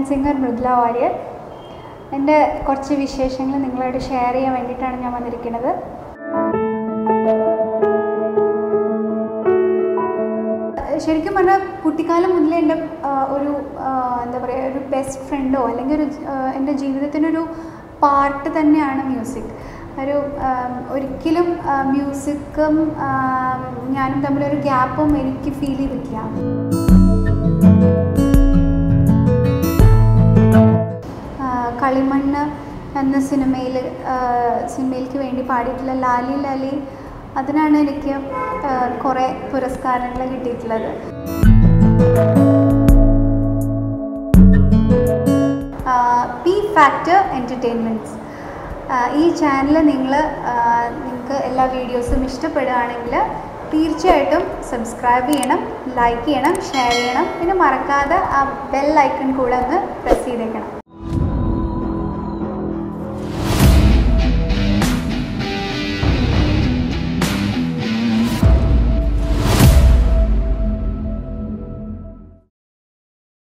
singer Mridula Warrier എൻ്റെ കുറച്ച് വിശേഷങ്ങൾ നിങ്ങളോട് ഷെയർ ചെയ്യാൻ വേണ്ടിയിട്ടാണ് ഞാൻ വന്നിരിക്കുന്നത് ശരിക്കും പറഞ്ഞാൽ കുട്ടിക്കാലം മുതലേ എൻ്റെ ആ, ഒരു ആ, എന്താ പറയുക ഒരു ബെസ്റ്റ് ഫ്രണ്ടോ അല്ലെങ്കിൽ ഒരു ആ, എൻ്റെ ജീവിതത്തിനൊരു പാർട്ട് തന്നെയാണ് മ്യൂസിക് ഒരു ആ, ഒരിക്കലും മ്യൂസിക്കും ഞാനും തമ്മിലൊരു ഗ്യാപ്പും എനിക്ക് ഫീൽ ചെയ്തിട്ടില്ല ആ, കളിമണ്ണ് എന്ന സിനിമയിൽ സിനിമയിലേക്ക് വേണ്ടി പാടിയിട്ടുള്ള ലാലി ലാലി അതിനാണ് എനിക്ക് ആ, കുറേ പുരസ്കാരങ്ങൾ കിട്ടിയിട്ടുള്ളത് പി ഫാക്ടർ എൻ്റർടൈൻമെൻറ്റ്സ് ഈ ചാനൽ നിങ്ങൾ നിങ്ങൾക്ക് എല്ലാ വീഡിയോസും ഇഷ്ടപ്പെടുകയാണെങ്കിൽ തീർച്ചയായിട്ടും സബ്സ്ക്രൈബ് ചെയ്യണം ലൈക്ക് ചെയ്യണം ഷെയർ ചെയ്യണം പിന്നെ മറക്കാതെ ആ ബെൽ ഐക്കൺ കൂടെ ഒന്ന് പ്രസ് ചെയ്തേക്കണം